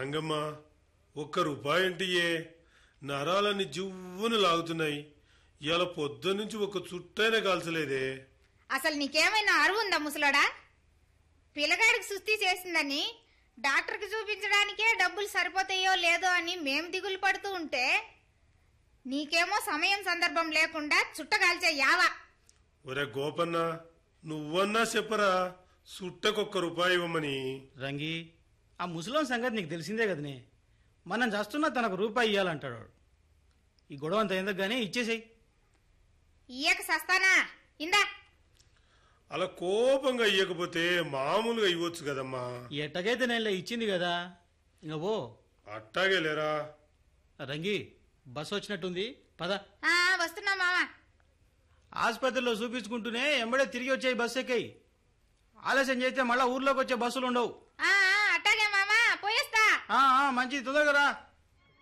రంగమ్మ ఒక్క రూపాయి అంటియే నరాలన్నీ జివ్వును లాగుతున్నాయి ఇలా పొద్దు నుంచి ఒక చుట్టైనా కాల్చలేదే అసలు నీకేమైనా అరువు ఉందా ముసలోడా పిల్లగాడికి సుస్థి చేసిందని డాక్టర్కి చూపించడానికే డబ్బులు సరిపోతాయో లేదో అని మేం దిగులు పడుతూ ఉంటే నీకేమో సమయం సందర్భం లేకుండా చుట్టగాల్చే యావా ఒరే గోపన్న నువ్వన్నా చెప్పరా సుట్టకొక్క రూపాయి ఇవ్వమని రంగి ఆ ముసలోం సంగతి నీకు తెలిసిందే కదనే మనం చేస్తున్నా తనకు రూపాయి ఇవ్వాలంటాడు వాడు. ఈ గొడవ అంత ఎందుకు గానీ ఇచ్చేసేయి ఇయ్యక సస్తానా ఇందా అలా కోపంగా ఇయ్యకపోతే మామూలుగా ఇవ్వచ్చు కదమ్మా ఎట్టకైతే నేను ఇచ్చింది కదా ఇంకా ఓ అట్టాగే లేరా రంగి బస్సు వచ్చినట్టుంది పద ఆ, వస్తున్నా మామ ఆసుపత్రిలో చూపించుకుంటూనే ఎంబడే తిరిగి వచ్చే బస్సు ఎక్కాయి ఆలస్యం చేస్తే మళ్ళా ఊర్లోకి వచ్చే బస్సులు ఉండవు ఆ, ఆ, అట్టాగే మామ పోయేస్తా ఆ, ఆ, మంచిది తొందరగా రా